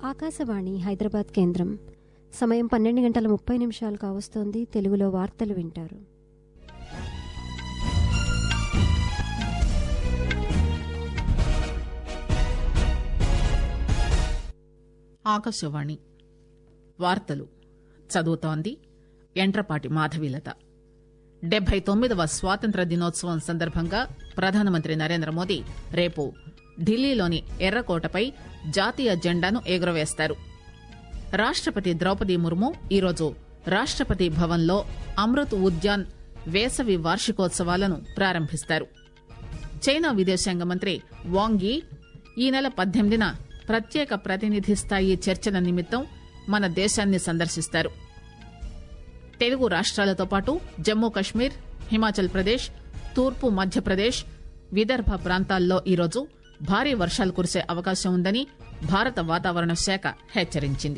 ఆకాశవాణి హైదరాబాద్ కేంద్రం సమయం పన్నెండు గంటల ముప్పై నిమిషాలు కావస్తోంది తెలుగులో వార్తలు వింటారు ఆకాశవాణి వార్తలు చదువుతోంది ఎంట్రపాటి మాధవీలత డెబ్బై తొమ్మిదవ స్వాతంత్ర దినోత్సవం సందర్భంగా ప్రధానమంత్రి నరేంద్ర మోదీ రేపు ఢిల్లీలోని ఎర్రకోటపై జాతీయ జెండాను ఎగురవేస్తారు రాష్టపతి ద్రౌపది ముర్ము ఈరోజు రాష్టపతి భవన్లో అమృత్ ఉద్యాన్ వేసవి వార్షికోత్సవాలను ప్రారంభిస్తారు చైనా విదేశాంగ మంత్రి వాంగ్ యీ ఈ నెల పద్దెనిమిదిన ప్రత్యేక ప్రతినిధి స్థాయి చర్చల నిమిత్తం మన దేశాన్ని సందర్శిస్తారు తెలుగు రాష్ట్రాలతో పాటు జమ్మూ కశ్మీర్ హిమాచల్ ప్రదేశ్ తూర్పు మధ్యప్రదేశ్ విదర్భ ప్రాంతాల్లో ఈరోజు భారీ వర్షాలు కురిసే అవకాశం ఉందని భారత వాతావరణ శాఖ హెచ్చరించింది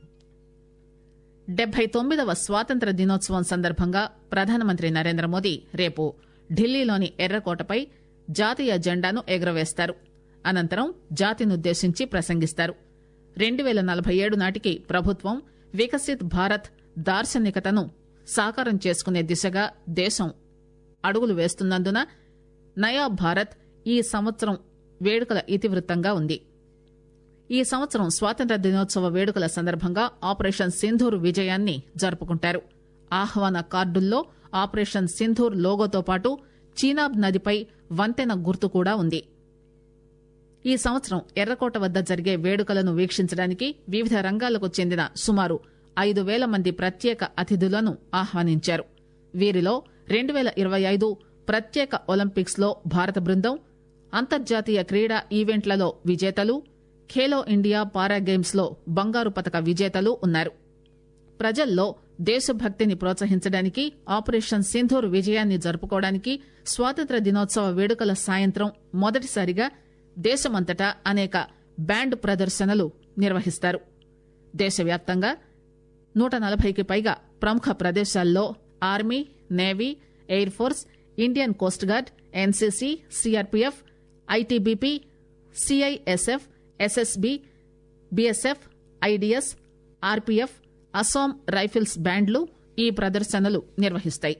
డెబ్బై తొమ్మిదవ స్వాతంత్ర దినోత్సవం సందర్భంగా ప్రధానమంత్రి నరేంద్ర మోదీ రేపు ఢిల్లీలోని ఎర్రకోటపై జాతీయ జెండాను ఎగురవేస్తారు అనంతరం జాతినుద్దేశించి ప్రసంగిస్తారు రెండు పేల నలభై ఏడు నాటికి ప్రభుత్వం వికసిత్ భారత్ దార్శనికతను సాకారం చేసుకునే దిశగా దేశం అడుగులు వేస్తున్నందున నయా భారత్ ఈ సంవత్సరం వేడుకల ఇతివృత్తంగా ఉంది ఈ సంవత్సరం స్వాతంత్ర దినోత్సవ వేడుకల సందర్భంగా ఆపరేషన్ సింధూర్ విజయాన్ని జరుపుకుంటారు ఆహ్వాన కార్డుల్లో ఆపరేషన్ సింధూర్ లోగోతో పాటు చీనాబ్ నదిపై వంతెన గుర్తు కూడా ఉంది ఈ సంవత్సరం ఎర్రకోట వద్ద జరిగే వేడుకలను వీక్షించడానికి వివిధ రంగాలకు చెందిన సుమారు ఐదు వేల మంది ప్రత్యేక అతిథులను ఆహ్వానించారు వీరిలో రెండు పేల ఇరవై ఐదు ప్రత్యేక ఒలింపిక్స్ లో భారత బృందం అంతర్జాతీయ క్రీడా ఈవెంట్లలో విజేతలు ఖేలో ఇండియా పారా గేమ్స్ లో బంగారు పతక విజేతలు ఉన్నారు ప్రజల్లో దేశభక్తిని ప్రోత్సహించడానికి ఆపరేషన్ సింధూర్ విజయాన్ని జరుపుకోవడానికి స్వాతంత్ర దినోత్సవ వేడుకల సాయంత్రం మొదటిసారిగా దేశమంతటా అనేక బ్యాండ్ ప్రదర్శనలు నిర్వహిస్తారు దేశవ్యాప్తంగా నూట నలభైకి పైగా ప్రముఖ ప్రదేశాల్లో army navy air force Indian coast guard NCC CRPF ITBP CISF SSB BSF IDS RPF Assam rifles బ్యాండ్లు ఈ ప్రదర్శనలు నిర్వహిస్తాయి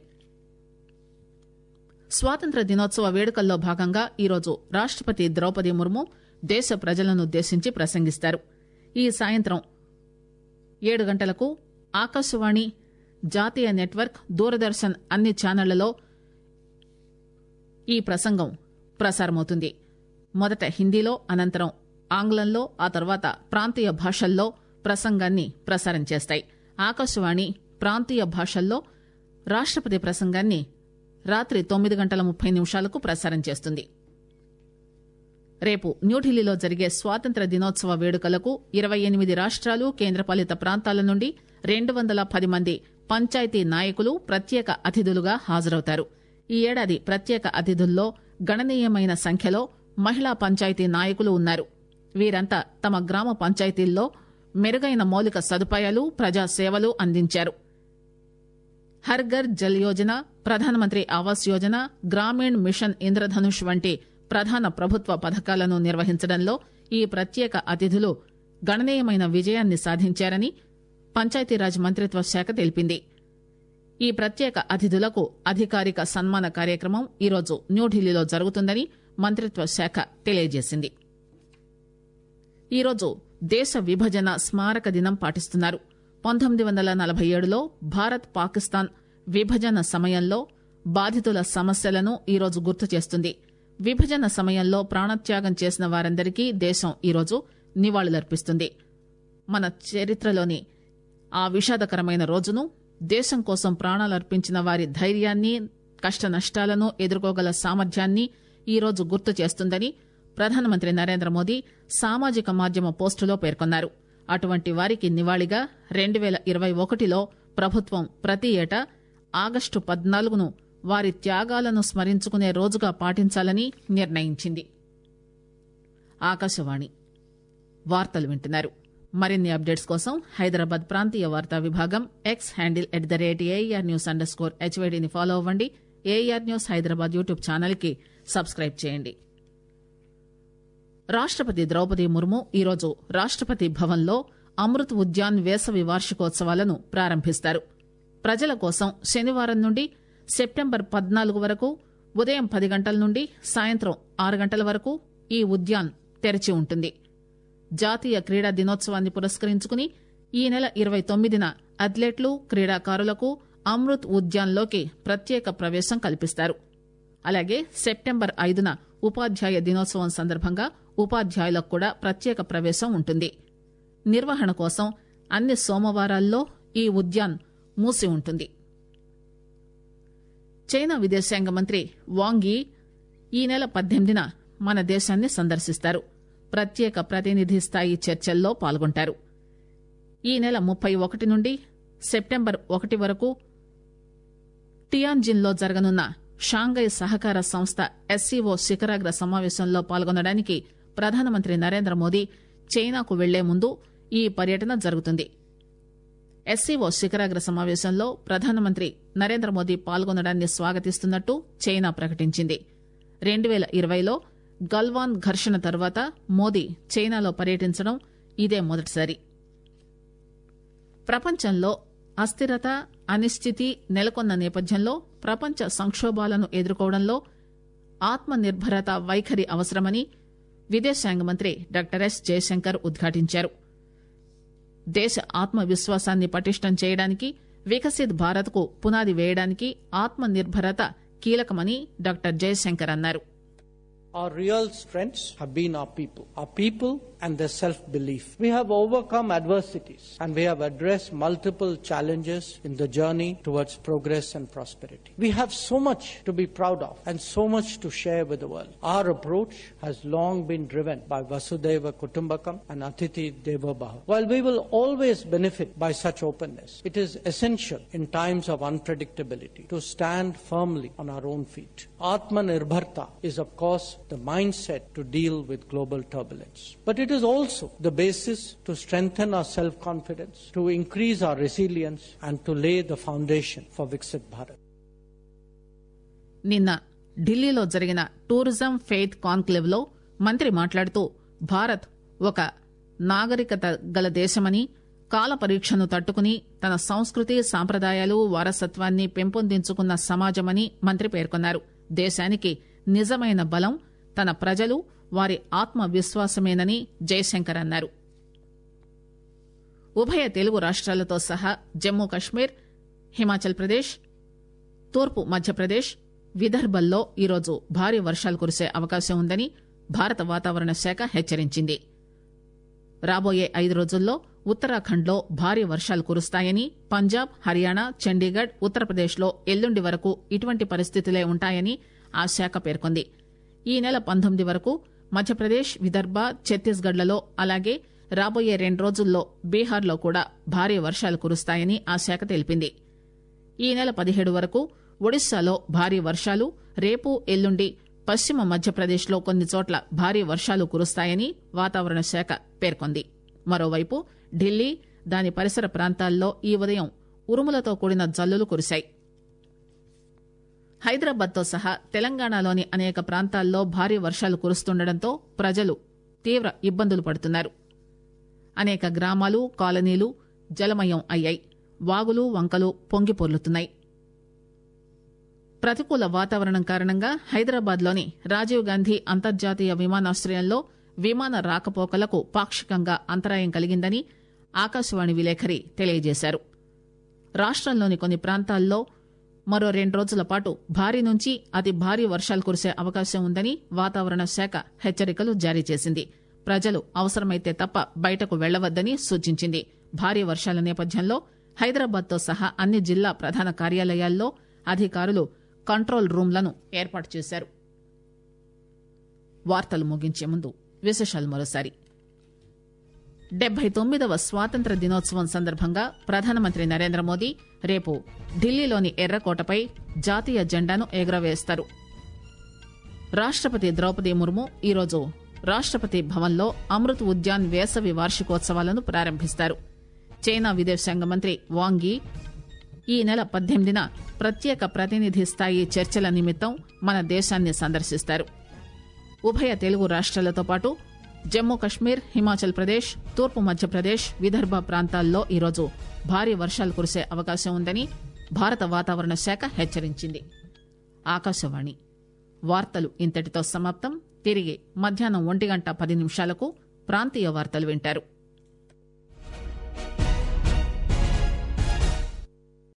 స్వాతంత్ర దినోత్సవ వేడుకల్లో భాగంగా ఈరోజు రాష్టపతి ద్రౌపది ముర్ము దేశ ప్రజలనుద్దేశించి ప్రసంగిస్తారు ఈ సాయంత్రం ఏడు గంటలకు ఆకాశవాణి జాతీయ నెట్వర్క్ దూరదర్శన్ అన్ని ఛానళ్లలో ఈ ప్రసంగం ప్రసారమవుతుంది మొదట హిందీలో అనంతరం ఆంగ్లంలో ఆ తర్వాత ప్రాంతీయ భాషల్లో ప్రసంగాన్ని ప్రసారం చేస్తాయి ఆకాశవాణి ప్రాంతీయ భాషల్లో రాష్టపతి ప్రసంగాన్ని రాత్రి తొమ్మిది గంటల ముప్పై నిమిషాలకు ప్రసారం చేస్తుంది రేపు న్యూఢిల్లీలో జరిగే స్వాతంత్ర దినోత్సవ వేడుకలకు ఇరవై ఎనిమిది రాష్ట్రాలు కేంద్రపాలిత ప్రాంతాల నుండి రెండు వందల పది మంది పంచాయతీ నాయకులు ప్రత్యేక అతిథులుగా హాజరవుతారు ఈ ఏడాది ప్రత్యేక అతిథుల్లో గణనీయమైన సంఖ్యలో మహిళా పంచాయతీ నాయకులు ఉన్నారు వీరంతా తమ గ్రామ పంచాయతీల్లో మెరుగైన మౌలిక సదుపాయాలు ప్రజా సేవలు అందించారు హర్ ఘర్ జల్ యోజన ప్రధానమంత్రి ఆవాస్ యోజన గ్రామీణ్ మిషన్ ఇంద్రధనుష్ వంటి ప్రధాన ప్రభుత్వ పథకాలను నిర్వహించడంలో ఈ ప్రత్యేక అతిథులు గణనీయమైన విజయాన్ని సాధించారని పంచాయతీరాజ్ మంత్రిత్వ శాఖ తెలిపింది ఈ ప్రత్యేక అతిథులకు అధికారిక సన్మాన కార్యక్రమం ఈరోజు న్యూఢిల్లీలో జరుగుతుందని మంత్రిత్వ శాఖ తెలియజేసింది ఈరోజు దేశ విభజన స్మారక దినం పాటిస్తున్నారు పంతొమ్మిది వందల నలభై ఏడులో భారత్ పాకిస్తాన్ విభజన సమయంలో బాధితుల సమస్యలను ఈరోజు గుర్తు చేస్తుంది విభజన సమయంలో ప్రాణత్యాగం చేసిన వారందరికీ దేశం ఈరోజు నివాళులర్పిస్తుంది మన చరిత్రలోని ఆ విషాదకరమైన రోజును దేశం కోసం ప్రాణాలర్పించిన వారి ధైర్యాన్ని కష్ట నష్టాలను ఎదుర్కోగల సామర్థ్యాన్ని ఈరోజు గుర్తు చేస్తుందని ప్రధానమంత్రి నరేంద్ర మోదీ సామాజిక మాధ్యమ పోస్టులో పేర్కొన్నారు అటువంటి వారికి నివాళిగా రెండు పేల ఇరవై ఒకటిలో ప్రభుత్వం ప్రతి ఏటా ఆగస్టు పద్నాలుగును వారి త్యాగాలను స్మరించుకునే రోజుగా పాటించాలని నిర్ణయించింది ఆకాశవాణి వార్తలు వింటున్నారు మరిన్ని అప్డేట్స్ కోసం హైదరాబాద్ ప్రాంతీయ వార్తా విభాగం X handle at the rate AIR news under score హెచ్వైడీని ఫాలో అవ్వండి AIR news Hyderabad YouTube channel కి సబ్స్క్రైబ్ చేయండి రాష్టపతి ద్రౌపది ముర్ము ఈరోజు రాష్టపతి భవన్లో అమృత్ ఉద్యాన్ వేసవి వార్షికోత్సవాలను ప్రారంభిస్తారు ప్రజల కోసం శనివారం నుండి సెప్టెంబర్ పద్నాలుగు వరకు ఉదయం పది గంటల నుండి సాయంత్రం ఆరు గంటల వరకు ఈ ఉద్యాన్ తెరిచి ఉంటుంది జాతీయ క్రీడా దినోత్సవాన్ని పురస్కరించుకుని ఈ నెల ఇరవై తొమ్మిదిన అథ్లెట్లు క్రీడాకారులకు అమృత్ ఉద్యాన్లోకి ప్రత్యేక ప్రవేశం కల్పిస్తారు అలాగే సెప్టెంబర్ ఐదున ఉపాధ్యాయ దినోత్సవం సందర్భంగా ఉపాధ్యాయులకు కూడా ప్రత్యేక ప్రవేశం ఉంటుంది నిర్వహణ కోసం అన్ని సోమవారాల్లో ఈ ఉద్యాన్ మూసి ఉంటుంది చైనా విదేశాంగ మంత్రి వాంగ్ ఈ నెల పద్దెనిమిదిన మన దేశాన్ని సందర్శిస్తారు ప్రత్యేక ప్రతినిధి స్థాయి చర్చల్లో పాల్గొంటారు ఈ నెల ముప్పై ఒకటి నుండి సెప్టెంబర్ ఒకటి వరకు టియాన్జిన్లో జరగనున్న షాంఘై సహకార సంస్థ ఎస్సీఓ శిఖరాగ్ర సమావేశంలో పాల్గొనడానికి ప్రధానమంత్రి నరేంద్ర మోదీ చైనాకు వెళ్లే ముందు ఈ పర్యటన జరుగుతుంది ఎస్సీఓ శిఖరాగ్ర సమావేశంలో ప్రధానమంత్రి నరేంద్ర మోదీ పాల్గొనడాన్ని స్వాగతిస్తున్నట్టు చైనా ప్రకటించింది రెండు పేల ఇరవైలో గల్వాన్ ఘర్షణ తర్వాత మోదీ చైనాలో పర్యటించడం ఇదే మొదటిసారి ప్రపంచంలో అస్థిరత అనిశ్చితి నెలకొన్న నేపథ్యంలో ప్రపంచ సంక్షోభాలను ఎదుర్కోవడంలో ఆత్మ నిర్భరత వైఖరి అవసరమని విదేశాంగ మంత్రి డాక్టర్ ఎస్ జయశంకర్ ఉద్ఘాటించారు దేశ ఆత్మ విశ్వాసాన్ని పటిష్టం చేయడానికి వికసిత్ భారత్ కు పునాది వేయడానికి ఆత్మ నిర్భరత కీలకమని డాక్టర్ జయశంకర్ అన్నారు Our real strengths have been our people, our people and their self belief. We have overcome adversities and we have addressed multiple challenges in the journey towards progress and prosperity. We have so much to be proud of and so much to share with the world. Our approach has long been driven by Vasudeva Kutumbakam and Atiti Deva Bhava. While we will always benefit by such openness, it is essential in times of unpredictability to stand firmly on our own feet. Atmanirbharta is of course the mindset to deal with global turbulence. But it is also the basis to strengthen our self confidence, to increase our resilience, and to lay the foundation for Viksit Bharat. నిన్న ఢిల్లీలో జరిగిన tourism faith conclave లో మంత్రి మాట్లాడుతూ భారత్ ఒక నాగరికత గల దేశమని కాల పరీక్షను తట్టుకుని తన సంస్కృతి సాంప్రదాయాలు వారసత్వాన్ని పెంపొందించుకున్న సమాజమని మంత్రి పేర్కొన్నారు దేశానికి నిజమైన బలం తన ప్రజలు వారి ఆత్మ విశ్వాసమేనని జయశంకర్ అన్నారు ఉభయ తెలుగు రాష్ట్రాలతో సహా జమ్మూ కశ్మీర్ హిమాచల్ ప్రదేశ్ తూర్పు మధ్యప్రదేశ్ విదర్భల్లో ఈరోజు భారీ వర్షాలు కురిసే అవకాశం ఉందని భారత వాతావరణ శాఖ హెచ్చరించింది రాబోయే ఐదు రోజుల్లో ఉత్తరాఖండ్లో భారీ వర్షాలు కురుస్తాయని పంజాబ్ హర్యానా చండీగఢ్ ఉత్తరప్రదేశ్లో ఎల్లుండి వరకు ఇటువంటి పరిస్థితులే ఉంటాయని ఆ శాఖ పేర్కొంది ఈ నెల పంతొమ్మిది వరకు మధ్యప్రదేశ్ విదర్భ ఛత్తీస్గఢ్లలో అలాగే రాబోయే రెండు రోజుల్లో బీహార్లో కూడా భారీ వర్షాలు కురుస్తాయని ఆ శాఖ తెలిపింది ఈ నెల పదిహేడు వరకు ఒడిశాలో భారీ వర్షాలు రేపు ఎల్లుండి పశ్చిమ మధ్యప్రదేశ్లో కొన్ని చోట్ల భారీ వర్షాలు కురుస్తాయని వాతావరణ శాఖ పేర్కొంది మరోవైపు ఢిల్లీ దాని పరిసర ప్రాంతాల్లో ఈ ఉదయం ఉరుములతో కూడిన జల్లులు కురిశాయి హైదరాబాద్ తో సహా తెలంగాణలోని అనేక ప్రాంతాల్లో భారీ వర్షాలు కురుస్తుండటంతో ప్రజలు తీవ్ర ఇబ్బందులు పడుతున్నారు అనేక గ్రామాలు కాలనీలు జలమయం అయ్యాయి వాగులు వంకలు పొంగి పొర్లుతున్నాయి ప్రతికూల వాతావరణం కారణంగా హైదరాబాద్లోని రాజీవ్ గాంధీ అంతర్జాతీయ విమానాశ్రయంలో విమాన రాకపోకలకు పాక్షికంగా అంతరాయం కలిగిందని ఆకాశవాణి విలేకరి తెలియజేశారు రాష్టంలోని కొన్ని ప్రాంతాల్లో మరో రెండు రోజుల పాటు భారీ నుంచి అతి భారీ వర్షాలు కురిసే అవకాశం ఉందని వాతావరణ శాఖ హెచ్చరికలు జారీ చేసింది ప్రజలు అవసరమైతే తప్ప బయటకు వెళ్లవద్దని సూచించింది భారీ వర్షాల నేపథ్యంలో హైదరాబాద్ తో సహా అన్ని జిల్లా ప్రధాన కార్యాలయాల్లో అధికారులు కంట్రోల్ రూంలను ఏర్పాటు చేశారు వార్తలు ముగించే ముందు విశేషాలు మరోసారి డెబ్బై తొమ్మిదవ స్వాతంత్ర దినోత్సవం సందర్భంగా ప్రధానమంత్రి నరేంద్ర మోదీ రేపు ఢిల్లీలోని ఎర్రకోటపై జాతీయ జెండాను ఎగురవేస్తారు రాష్టపతి ద్రౌపది ముర్ము ఈరోజు రాష్టపతి భవన్లో అమృత్ ఉద్యాన్ వేసవి వార్షికోత్సవాలను ప్రారంభిస్తారు చైనా విదేశాంగ మంత్రి వాంగీ ఈ నెల పద్దెనిమిదిన ప్రత్యేక ప్రతినిధి స్థాయి చర్చల నిమిత్తం మన దేశాన్ని సందర్శిస్తారు ఉభయ తెలుగు రాష్ట్రాలతో పాటు జమ్మూ కశ్మీర్ హిమాచల్ ప్రదేశ్ తూర్పు మధ్యప్రదేశ్ విదర్భ ప్రాంతాల్లో ఈరోజు భారీ వర్షాలు కురిసే అవకాశం ఉందని భారత వాతావరణ శాఖ హెచ్చరించింది ఆకాశవాణి వార్తలు ఇంతటితో సమాప్తం తిరిగి మధ్యాహ్నం ఒంటి గంట పది నిమిషాలకు ప్రాంతీయ వార్తలు వింటారు